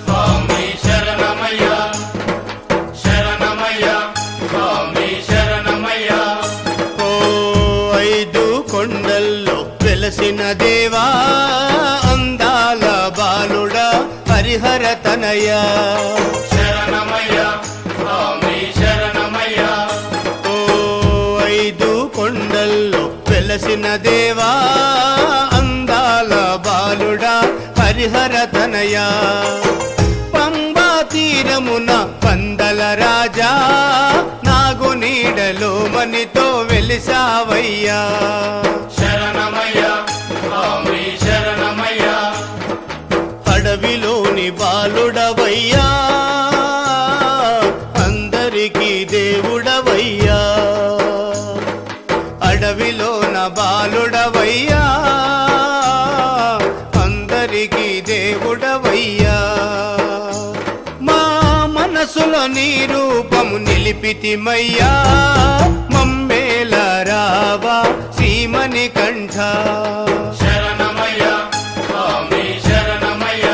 స్వామి శరణమయ్య శరణమయ్య స్వామి శరణమయ్య ఓ ఐదు కొండల్లో వెలసిన దేవా అందాల బాలుడా హరిహర తనయ శరణమయ్య స్వామి శరణమయ్య ఓ ఐదు కొండల్లో వెలసిన దేవా అందాల బాలుడా హరిహర తనయ పంబా తీరమున పందల రాజా నాగు నీడలో మనితో వెలిసావయ్యా శరణమయ్య స్వామి శరణమయ్య అడవిలోని బాలుడవయ్యా అందరికీ దేవుడవయ్యా అడవిలోన బాలుడవయ్యా అందరికీ దేవుడవయ్యా మా మనసులో నీ రూపము నిలిపితిమయ్యా మమ్మేల రావా సీమని కంఠ శరణమయ్య స్వామి శరణమయ్య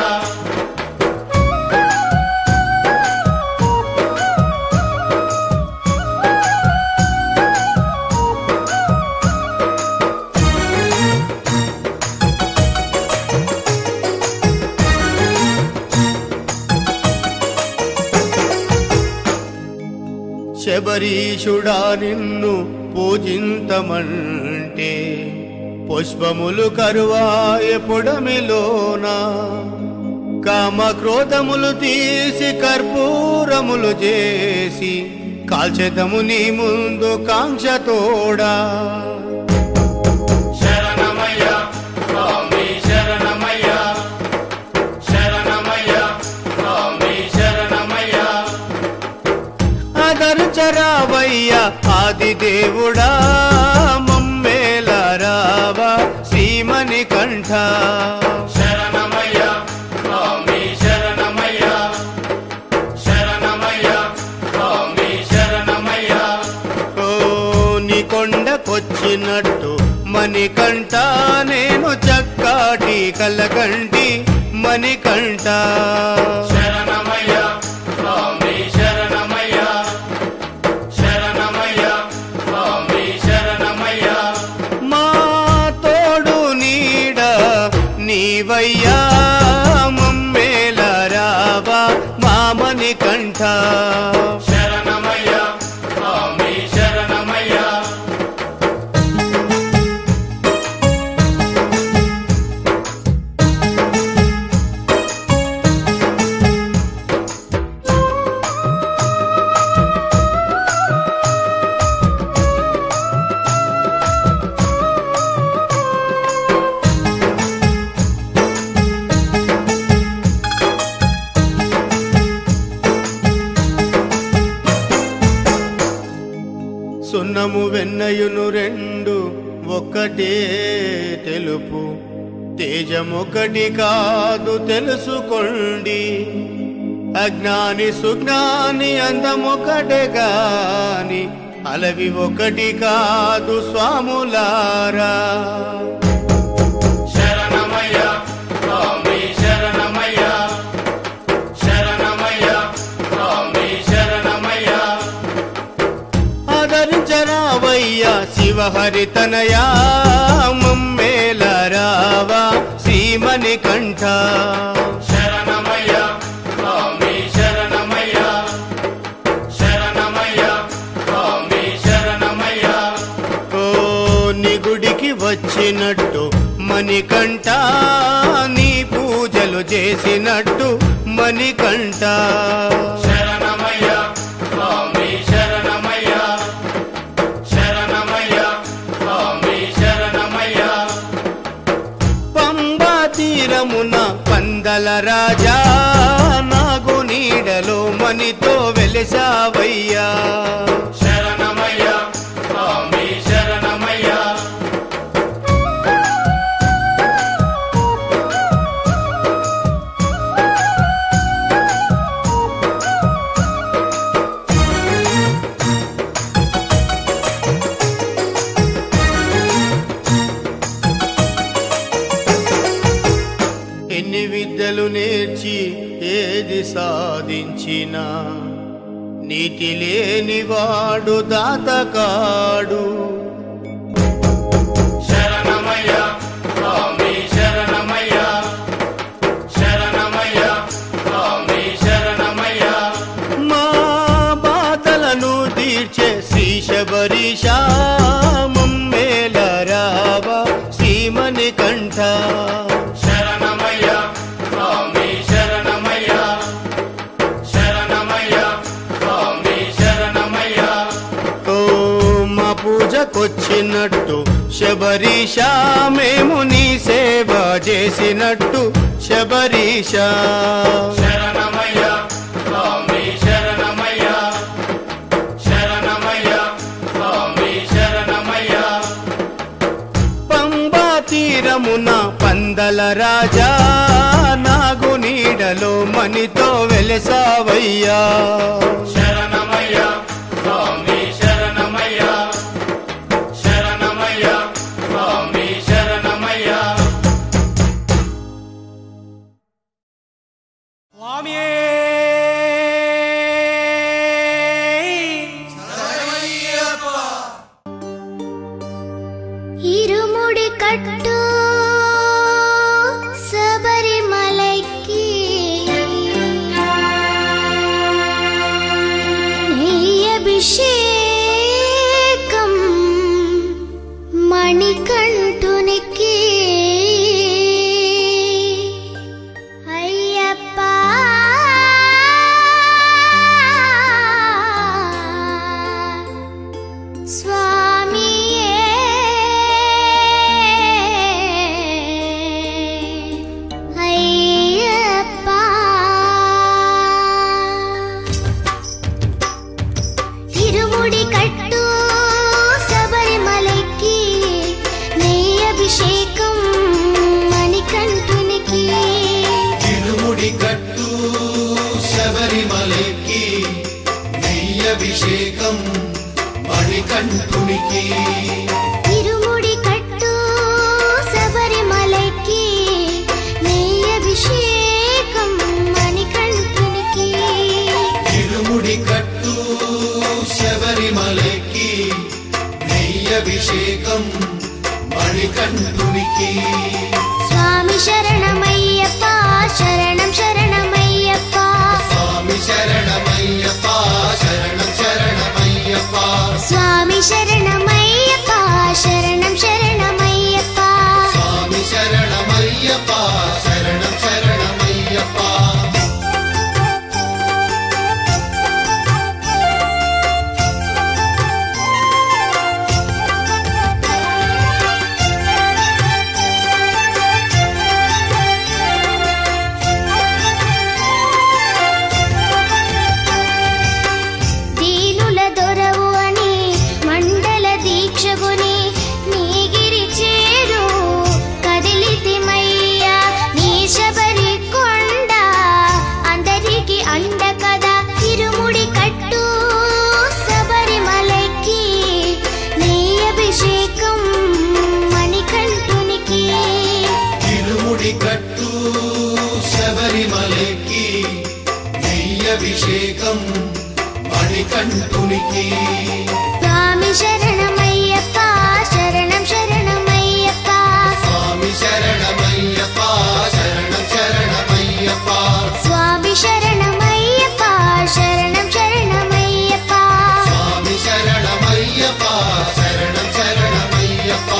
శబరీషుడా నిన్ను పూజింతమంటే పుష్పములు కరువాయ పొడమిలోన కామ క్రోధములు తీసి కర్పూరములు చేసి కాల్చెదము నీ ముందు కాంక్షతోడా శరణమయ్య స్వామి శరణమయ్య శరణమయ్య స్వామి శరణమయ్య ఆదరించరావయ్య ఆది దేవుడా మమ్మేల రావా శ్రీమణి కంఠ శరణమయ్య స్వామి శరణమయ్య శరణమయ్య స్వామి శరణమయ్య ఓ నీ కొండకొచ్చినట్టు మణికంఠ నేను చక్కాటి కలకంటి మణికంఠ శరణమయ్య స్వామి శరణమయ్య శరణమయ్య స్వామి శరణమయ్య మా తోడు నీడ నీవయ్యా మమ్మేల రావా మామని కంఠ శరణమయ్య స్వామి శరణమయ్య సున్నము వెన్నయును రెండు ఒక్కటే తెలుపు తేజమొకటి కాదు తెలుసుకోండి అజ్ఞాని సుజ్ఞాని అందమొకటే గాని అలవి ఒకటి కాదు స్వాములారా శరణమయ్య స్వామి శరణమయ్య శరణమయ్య స్వామి శరణమయ్య ఆదరించరావయ్యా శివహరితనయా మమ్మేల రావా శ్రీమణి కంఠ శరణమయ్య స్వామి శరణమయ్య శరణమయ్య స్వామి శరణమయ్య ఓ నీ గుడికి వచ్చినట్టు మణికంఠ నీ పూజలు చేసినట్టు మణికంఠ శరణమయ్య స్వామి శరణమయ్య శరణమయ్య స్వామి శరణమయ్య పంబా తీరమున పందల రాజా నాగు నీడలో మణితో వెలిసావయ్యా శరణమయ్య స్వామి శరణమయ్య ఎన్ని విద్యలు నేర్చి ఏది సాధించినా నీతి లేనివాడు దాతకాడు శరణమయ్య స్వామి శరణమయ్య శరణమయ్య స్వామి శరణమయ్య మా బాధలను తీర్చే శ్రీ శబరీష మమ్మేల రావా శ్రీమణి కంఠ శరణమయ్య స్వామి శరణమయ్య శరణమయ్య స్వామి శరణమయ్య ఓ మా పూజకొచ్చినట్టు శబరీష మేము నీ సేవ చేసినట్టు శబరీష శరణమయ్య స్వామి శరణమయ్య శరణమయ్య స్వామి శరణమయ్య పంబా తీరమున పందల రాజా నాగు నీడలో మణితో వెలసావయ్యా శరణమయ్య స్వామి శరణమయ్య శరణమయ్య స్వామి శరణమయ్య ഇരുമുടി കട്ടു ശബരിമലയ്ക്ക് നെയ്യഭിഷേകം മണികണ്ഠുനിക്ക് അയ്യപ്പ స్వామియే అయ్యప్ప ఇరుముడి కట్టు శబరిమలకి నెయ్యి అభిషేకం మణికంఠునికి తిరుముడి కట్టు శబరిమలకి నెయ్యభిషేకం మణికంఠునికి ఇరుముడి కట్టు శబరిమలకి నెయ్యి అభిషేకం మణికంఠునికి తిరుముడి కట్టు శబరిమలకి నెయ్యభిషేకం మణికంఠునికి స్వామి శరణమయ్యప్ప శరణం శరణమయ్యప్ప స్వామి శరణమయ్యప్ప శరణం శరణమయ్యప్ప స్వామి శరణమయ్యప్ప శరణం శరణమయ్యప్ప స్వామి శరణమయ్యప్ప శరణం శరణమయ్యప్ప దీనుల దొరవు అని మండల దీక్షగుని నీగిరి చేరు కదిలితిమయ్యా నీ శబరి కొండ అందరికి అండ కదా తిరుముడి కట్టు శబరిమలకి నీ అభిషేకం మణికంఠునికి తిరుముడి కట్టు శబరిమలకి నెయ్యభిషేకం మణికంఠునికి స్వామి శరణమయ్యప్ప శరణం శరణమయ్యప్ప స్వామి శరణమయ్యప్ప శరణం శరణమయ్యప్ప స్వామి శరణమయ్యప్ప శరణం శరణమయ్యప్ప స్వామి శరణమయ్యప్ప శరణం శరణమయ్యప్ప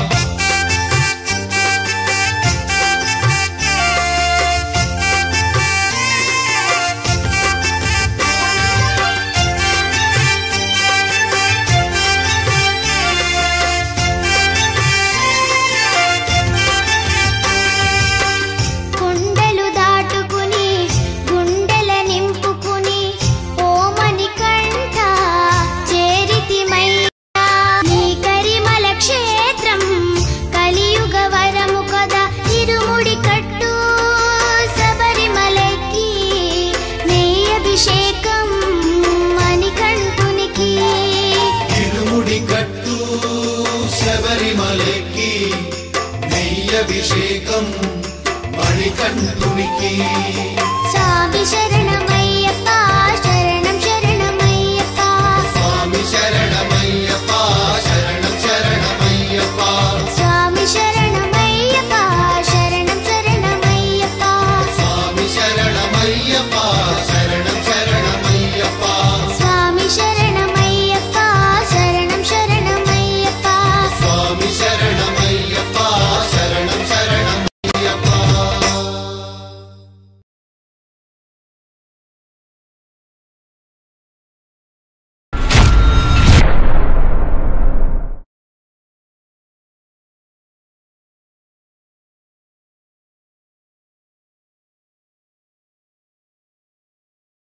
కొండలు దాటుకుని గుండెల నింపుకుని ఓమని కంఠ చేరితిమయ్యా నీ కరిమల క్షేత్రం కలియుగ వరము కదా ఇరుముడి కట్టు శబరిమలకి నెయ్యి అభిషేకం మణికంఠునికి తిరుముడి కట్టు శబరిమలకి నెయ్యభిషేకం మణికంఠునికి